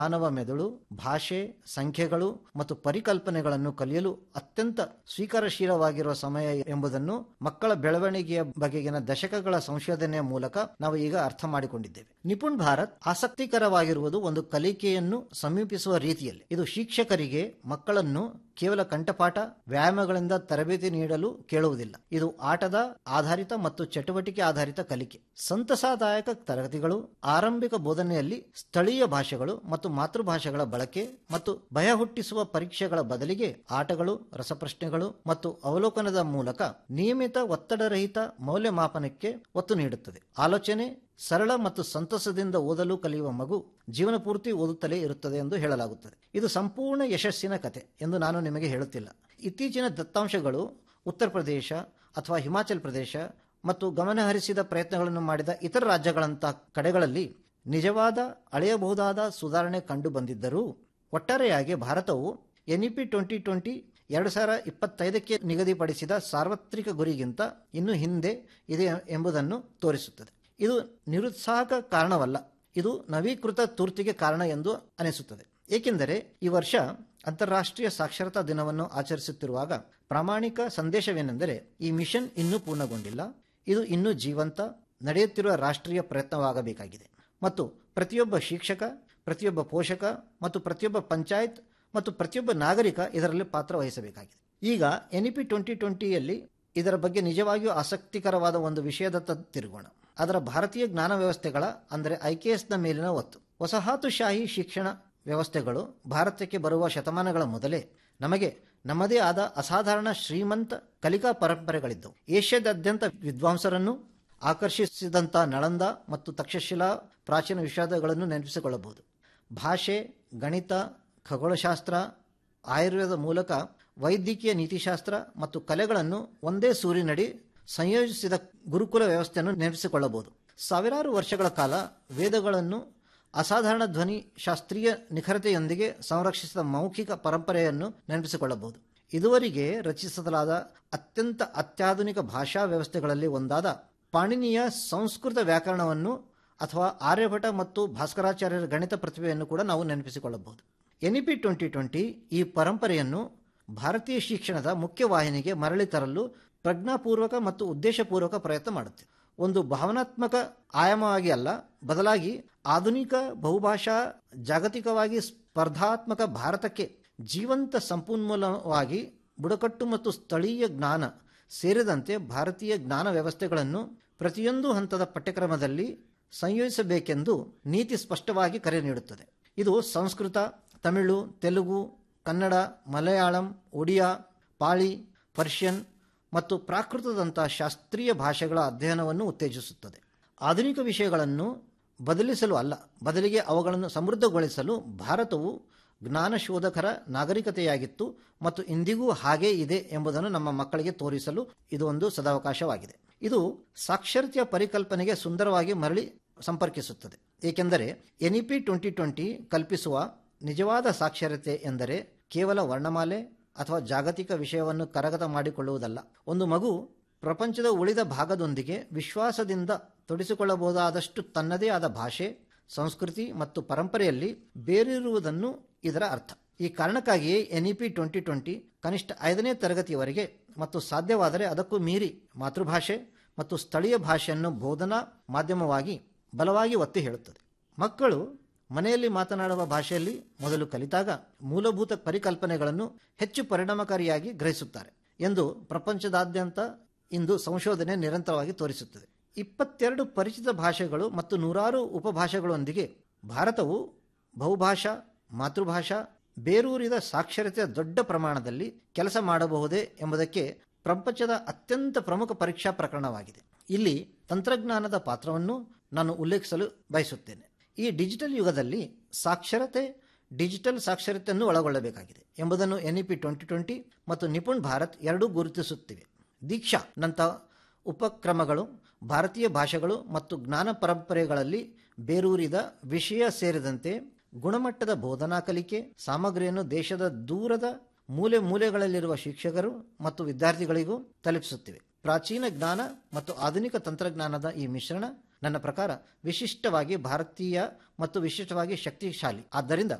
ಮಾನವ ಮೆದುಳು ಭಾಷೆ ಸಂಖ್ಯೆಗಳು ಮತ್ತು ಪರಿಕಲ್ಪನೆಗಳನ್ನು ಕಲಿಯಲು ಅತ್ಯಂತ ಸ್ವೀಕಾರಶೀಲವಾಗಿರುವ ಸಮಯ ಎಂಬುದನ್ನು ಮಕ್ಕಳ ಬೆಳವಣಿಗೆಯ ಬಗೆಗಿನ ದಶಕಗಳ ಸಂಶೋಧನೆಯ ಮೂಲಕ ನಾವು ಈಗ ಅರ್ಥ ಮಾಡಿಕೊಂಡಿದ್ದೇವೆ ನಿಪುಣ್ ಭಾರತ್ ಆಸಕ್ತಿಕರವಾಗಿರುವುದು ಒಂದು ಕಲಿಕೆಯನ್ನು ಸಮೀಪಿಸುವ ರೀತಿಯಲ್ಲಿ ಇದು ಶಿಕ್ಷಕರಿಗೆ ಮಕ್ಕಳನ್ನು ಕೇವಲ ಕಂಠಪಾಠ ವ್ಯಾಯಾಮಗಳಿಂದ ತರಬೇತಿ ನೀಡಲು ಕೇಳುವುದಿಲ್ಲ ಇದು ಆಟದ ಆಧಾರಿತ ಮತ್ತು ಚಟುವಟಿಕೆ ಆಧಾರಿತ ಕಲಿಕೆ ಸಂತಸದಾಯಕ ತರಗತಿಗಳು ಆರಂಭಿಕ ಬೋಧನೆಯಲ್ಲಿ ಸ್ಥಳೀಯ ಭಾಷೆಗಳು ಮತ್ತು ಮಾತೃಭಾಷೆಗಳ ಬಳಕೆ ಮತ್ತು ಭಯ ಹುಟ್ಟಿಸುವ ಪರೀಕ್ಷೆಗಳ ಬದಲಿಗೆ ಆಟಗಳು ರಸಪ್ರಶ್ನೆಗಳು ಮತ್ತು ಅವಲೋಕನದ ಮೂಲಕ ನಿಯಮಿತ ಒತ್ತಡರಹಿತ ಮೌಲ್ಯಮಾಪನಕ್ಕೆ ಒತ್ತು ನೀಡುತ್ತದೆ ಆಲೋಚನೆ ಸರಳ ಮತ್ತು ಸಂತಸದಿಂದ ಓದಲು ಕಲಿಯುವ ಮಗು ಜೀವನ ಪೂರ್ತಿ ಓದುತ್ತಲೇ ಇರುತ್ತದೆ ಎಂದು ಹೇಳಲಾಗುತ್ತದೆ ಇದು ಸಂಪೂರ್ಣ ಯಶಸ್ಸಿನ ಕತೆ ಎಂದು ನಾನು ನಿಮಗೆ ಹೇಳುತ್ತಿಲ್ಲ ಇತ್ತೀಚಿನ ದತ್ತಾಂಶಗಳು ಉತ್ತರ ಪ್ರದೇಶ ಅಥವಾ ಹಿಮಾಚಲ್ ಪ್ರದೇಶ ಮತ್ತು ಗಮನಹರಿಸಿದ ಪ್ರಯತ್ನಗಳನ್ನು ಮಾಡಿದ ಇತರ ರಾಜ್ಯಗಳಂತಹ ಕಡೆಗಳಲ್ಲಿ ನಿಜವಾದ ಅಳೆಯಬಹುದಾದ ಸುಧಾರಣೆ ಕಂಡು ಬಂದಿದ್ದರೂ ಒಟ್ಟಾರೆಯಾಗಿ ಭಾರತವು ಎನ್ಇಪಿ ಟ್ವೆಂಟಿ ಟ್ವೆಂಟಿ ಎರಡು ಸಾವಿರ ಇಪ್ಪತ್ತೈದಕ್ಕೆ ನಿಗದಿಪಡಿಸಿದ ಸಾರ್ವತ್ರಿಕ ಗುರಿಗಿಂತ ಇನ್ನೂ ಹಿಂದೆ ಇದೆ ಎಂಬುದನ್ನು ತೋರಿಸುತ್ತದೆ ಇದು ನಿರುತ್ಸಾಹಕ ಕಾರಣವಲ್ಲ ಇದು ನವೀಕೃತ ತುರ್ತಿಗೆ ಕಾರಣ ಎಂದು ಅನಿಸುತ್ತದೆ ಏಕೆಂದರೆ ಈ ವರ್ಷ ಅಂತಾರಾಷ್ಟ್ರೀಯ ಸಾಕ್ಷರತಾ ದಿನವನ್ನು ಆಚರಿಸುತ್ತಿರುವಾಗ ಪ್ರಾಮಾಣಿಕ ಸಂದೇಶವೇನೆಂದರೆ ಈ ಮಿಷನ್ ಇನ್ನೂ ಪೂರ್ಣಗೊಂಡಿಲ್ಲ ಇದು ಇನ್ನೂ ಜೀವಂತ ನಡೆಯುತ್ತಿರುವ ರಾಷ್ಟ್ರೀಯ ಪ್ರಯತ್ನವಾಗಬೇಕಾಗಿದೆ ಮತ್ತು ಪ್ರತಿಯೊಬ್ಬ ಶಿಕ್ಷಕ ಪ್ರತಿಯೊಬ್ಬ ಪೋಷಕ ಮತ್ತು ಪ್ರತಿಯೊಬ್ಬ ಪಂಚಾಯತ್ ಮತ್ತು ಪ್ರತಿಯೊಬ್ಬ ನಾಗರಿಕ ಇದರಲ್ಲಿ ಪಾತ್ರ ವಹಿಸಬೇಕಾಗಿದೆ ಈಗ ಎನ್ಇಪಿ ಟ್ವೆಂಟಿ ಟ್ವೆಂಟಿಯಲ್ಲಿ ಇದರ ಬಗ್ಗೆ ನಿಜವಾಗಿಯೂ ಆಸಕ್ತಿಕರವಾದ ಒಂದು ವಿಷಯದತ್ತ ತಿರುಗೋಣ ಅದರ ಭಾರತೀಯ ಜ್ಞಾನ ವ್ಯವಸ್ಥೆಗಳ ಅಂದರೆ ಐಕೆಎಸ್ನ ಮೇಲಿನ ಒತ್ತು ವಸಾಹತುಶಾಹಿ ಶಿಕ್ಷಣ ವ್ಯವಸ್ಥೆಗಳು ಭಾರತಕ್ಕೆ ಬರುವ ಶತಮಾನಗಳ ಮೊದಲೇ ನಮಗೆ ನಮ್ಮದೇ ಆದ ಅಸಾಧಾರಣ ಶ್ರೀಮಂತ ಕಲಿಕಾ ಪರಂಪರೆಗಳಿದ್ದವು ಏಷ್ಯಾದಾದ್ಯಂತ ವಿದ್ವಾಂಸರನ್ನು ಆಕರ್ಷಿಸಿದಂಥ ನಳಂದ ಮತ್ತು ತಕ್ಷಶಿಲಾ ಪ್ರಾಚೀನ ವಿಷಾದಗಳನ್ನು ನೆನಪಿಸಿಕೊಳ್ಳಬಹುದು ಭಾಷೆ ಗಣಿತ ಖಗೋಳಶಾಸ್ತ್ರ ಆಯುರ್ವೇದ ಮೂಲಕ ವೈದ್ಯಕೀಯ ನೀತಿಶಾಸ್ತ್ರ ಮತ್ತು ಕಲೆಗಳನ್ನು ಒಂದೇ ಸೂರಿನಡಿ ಸಂಯೋಜಿಸಿದ ಗುರುಕುಲ ವ್ಯವಸ್ಥೆಯನ್ನು ನೆನಪಿಸಿಕೊಳ್ಳಬಹುದು ಸಾವಿರಾರು ವರ್ಷಗಳ ಕಾಲ ವೇದಗಳನ್ನು ಅಸಾಧಾರಣ ಧ್ವನಿ ಶಾಸ್ತ್ರೀಯ ನಿಖರತೆಯೊಂದಿಗೆ ಸಂರಕ್ಷಿಸಿದ ಮೌಖಿಕ ಪರಂಪರೆಯನ್ನು ನೆನಪಿಸಿಕೊಳ್ಳಬಹುದು ಇದುವರೆಗೆ ರಚಿಸಲಾದ ಅತ್ಯಂತ ಅತ್ಯಾಧುನಿಕ ಭಾಷಾ ವ್ಯವಸ್ಥೆಗಳಲ್ಲಿ ಒಂದಾದ ಪಾಣಿನಿಯ ಸಂಸ್ಕೃತ ವ್ಯಾಕರಣವನ್ನು ಅಥವಾ ಆರ್ಯಭಟ ಮತ್ತು ಭಾಸ್ಕರಾಚಾರ್ಯರ ಗಣಿತ ಪ್ರತಿಭೆಯನ್ನು ಕೂಡ ನಾವು ನೆನಪಿಸಿಕೊಳ್ಳಬಹುದು ಎನ್ಇಪಿ ಟ್ವೆಂಟಿ ಟ್ವೆಂಟಿ ಈ ಪರಂಪರೆಯನ್ನು ಭಾರತೀಯ ಶಿಕ್ಷಣದ ಮುಖ್ಯವಾಹಿನಿಗೆ ಮರಳಿ ತರಲು ಪ್ರಜ್ಞಾಪೂರ್ವಕ ಮತ್ತು ಉದ್ದೇಶಪೂರ್ವಕ ಪ್ರಯತ್ನ ಮಾಡುತ್ತೆ ಒಂದು ಭಾವನಾತ್ಮಕ ಆಯಾಮವಾಗಿ ಅಲ್ಲ ಬದಲಾಗಿ ಆಧುನಿಕ ಬಹುಭಾಷಾ ಜಾಗತಿಕವಾಗಿ ಸ್ಪರ್ಧಾತ್ಮಕ ಭಾರತಕ್ಕೆ ಜೀವಂತ ಸಂಪನ್ಮೂಲವಾಗಿ ಬುಡಕಟ್ಟು ಮತ್ತು ಸ್ಥಳೀಯ ಜ್ಞಾನ ಸೇರಿದಂತೆ ಭಾರತೀಯ ಜ್ಞಾನ ವ್ಯವಸ್ಥೆಗಳನ್ನು ಪ್ರತಿಯೊಂದು ಹಂತದ ಪಠ್ಯಕ್ರಮದಲ್ಲಿ ಸಂಯೋಜಿಸಬೇಕೆಂದು ನೀತಿ ಸ್ಪಷ್ಟವಾಗಿ ಕರೆ ನೀಡುತ್ತದೆ ಇದು ಸಂಸ್ಕೃತ ತಮಿಳು ತೆಲುಗು ಕನ್ನಡ ಮಲಯಾಳಂ ಒಡಿಯಾ ಪಾಳಿ ಪರ್ಷಿಯನ್ ಮತ್ತು ಪ್ರಾಕೃತದಂಥ ಶಾಸ್ತ್ರೀಯ ಭಾಷೆಗಳ ಅಧ್ಯಯನವನ್ನು ಉತ್ತೇಜಿಸುತ್ತದೆ ಆಧುನಿಕ ವಿಷಯಗಳನ್ನು ಬದಲಿಸಲು ಅಲ್ಲ ಬದಲಿಗೆ ಅವುಗಳನ್ನು ಸಮೃದ್ಧಗೊಳಿಸಲು ಭಾರತವು ಜ್ಞಾನಶೋಧಕರ ನಾಗರಿಕತೆಯಾಗಿತ್ತು ಮತ್ತು ಇಂದಿಗೂ ಹಾಗೇ ಇದೆ ಎಂಬುದನ್ನು ನಮ್ಮ ಮಕ್ಕಳಿಗೆ ತೋರಿಸಲು ಇದು ಒಂದು ಸದಾವಕಾಶವಾಗಿದೆ ಇದು ಸಾಕ್ಷರತೆಯ ಪರಿಕಲ್ಪನೆಗೆ ಸುಂದರವಾಗಿ ಮರಳಿ ಸಂಪರ್ಕಿಸುತ್ತದೆ ಏಕೆಂದರೆ ಎನ್ಇಪಿ ಟ್ವೆಂಟಿ ಟ್ವೆಂಟಿ ಕಲ್ಪಿಸುವ ನಿಜವಾದ ಸಾಕ್ಷರತೆ ಎಂದರೆ ಕೇವಲ ವರ್ಣಮಾಲೆ ಅಥವಾ ಜಾಗತಿಕ ವಿಷಯವನ್ನು ಕರಗತ ಮಾಡಿಕೊಳ್ಳುವುದಲ್ಲ ಒಂದು ಮಗು ಪ್ರಪಂಚದ ಉಳಿದ ಭಾಗದೊಂದಿಗೆ ವಿಶ್ವಾಸದಿಂದ ತೊಡಿಸಿಕೊಳ್ಳಬಹುದಾದಷ್ಟು ತನ್ನದೇ ಆದ ಭಾಷೆ ಸಂಸ್ಕೃತಿ ಮತ್ತು ಪರಂಪರೆಯಲ್ಲಿ ಬೇರಿರುವುದನ್ನು ಇದರ ಅರ್ಥ ಈ ಕಾರಣಕ್ಕಾಗಿಯೇ ಎನ್ಇಪಿ ಟ್ವೆಂಟಿ ಟ್ವೆಂಟಿ ಕನಿಷ್ಠ ಐದನೇ ತರಗತಿಯವರೆಗೆ ಮತ್ತು ಸಾಧ್ಯವಾದರೆ ಅದಕ್ಕೂ ಮೀರಿ ಮಾತೃಭಾಷೆ ಮತ್ತು ಸ್ಥಳೀಯ ಭಾಷೆಯನ್ನು ಬೋಧನಾ ಮಾಧ್ಯಮವಾಗಿ ಬಲವಾಗಿ ಒತ್ತಿ ಹೇಳುತ್ತದೆ ಮಕ್ಕಳು ಮನೆಯಲ್ಲಿ ಮಾತನಾಡುವ ಭಾಷೆಯಲ್ಲಿ ಮೊದಲು ಕಲಿತಾಗ ಮೂಲಭೂತ ಪರಿಕಲ್ಪನೆಗಳನ್ನು ಹೆಚ್ಚು ಪರಿಣಾಮಕಾರಿಯಾಗಿ ಗ್ರಹಿಸುತ್ತಾರೆ ಎಂದು ಪ್ರಪಂಚದಾದ್ಯಂತ ಇಂದು ಸಂಶೋಧನೆ ನಿರಂತರವಾಗಿ ತೋರಿಸುತ್ತದೆ ಇಪ್ಪತ್ತೆರಡು ಪರಿಚಿತ ಭಾಷೆಗಳು ಮತ್ತು ನೂರಾರು ಉಪಭಾಷೆಗಳೊಂದಿಗೆ ಭಾರತವು ಬಹುಭಾಷಾ ಮಾತೃಭಾಷಾ ಬೇರೂರಿದ ಸಾಕ್ಷರತೆಯ ದೊಡ್ಡ ಪ್ರಮಾಣದಲ್ಲಿ ಕೆಲಸ ಮಾಡಬಹುದೇ ಎಂಬುದಕ್ಕೆ ಪ್ರಪಂಚದ ಅತ್ಯಂತ ಪ್ರಮುಖ ಪರೀಕ್ಷಾ ಪ್ರಕರಣವಾಗಿದೆ ಇಲ್ಲಿ ತಂತ್ರಜ್ಞಾನದ ಪಾತ್ರವನ್ನು ನಾನು ಉಲ್ಲೇಖಿಸಲು ಬಯಸುತ್ತೇನೆ ಈ ಡಿಜಿಟಲ್ ಯುಗದಲ್ಲಿ ಸಾಕ್ಷರತೆ ಡಿಜಿಟಲ್ ಸಾಕ್ಷರತೆಯನ್ನು ಒಳಗೊಳ್ಳಬೇಕಾಗಿದೆ ಎಂಬುದನ್ನು ಎನ್ಇಪಿ ಟ್ವೆಂಟಿ ಟ್ವೆಂಟಿ ಮತ್ತು ನಿಪುಣ್ ಭಾರತ್ ಎರಡೂ ಗುರುತಿಸುತ್ತಿವೆ ದೀಕ್ಷಾ ನಂತಹ ಉಪಕ್ರಮಗಳು ಭಾರತೀಯ ಭಾಷೆಗಳು ಮತ್ತು ಜ್ಞಾನ ಪರಂಪರೆಗಳಲ್ಲಿ ಬೇರೂರಿದ ವಿಷಯ ಸೇರಿದಂತೆ ಗುಣಮಟ್ಟದ ಬೋಧನಾ ಕಲಿಕೆ ಸಾಮಗ್ರಿಯನ್ನು ದೇಶದ ದೂರದ ಮೂಲೆ ಮೂಲೆಗಳಲ್ಲಿರುವ ಶಿಕ್ಷಕರು ಮತ್ತು ವಿದ್ಯಾರ್ಥಿಗಳಿಗೂ ತಲುಪಿಸುತ್ತಿವೆ ಪ್ರಾಚೀನ ಜ್ಞಾನ ಮತ್ತು ಆಧುನಿಕ ತಂತ್ರಜ್ಞಾನದ ಈ ಮಿಶ್ರಣ ನನ್ನ ಪ್ರಕಾರ ವಿಶಿಷ್ಟವಾಗಿ ಭಾರತೀಯ ಮತ್ತು ವಿಶಿಷ್ಟವಾಗಿ ಶಕ್ತಿಶಾಲಿ ಆದ್ದರಿಂದ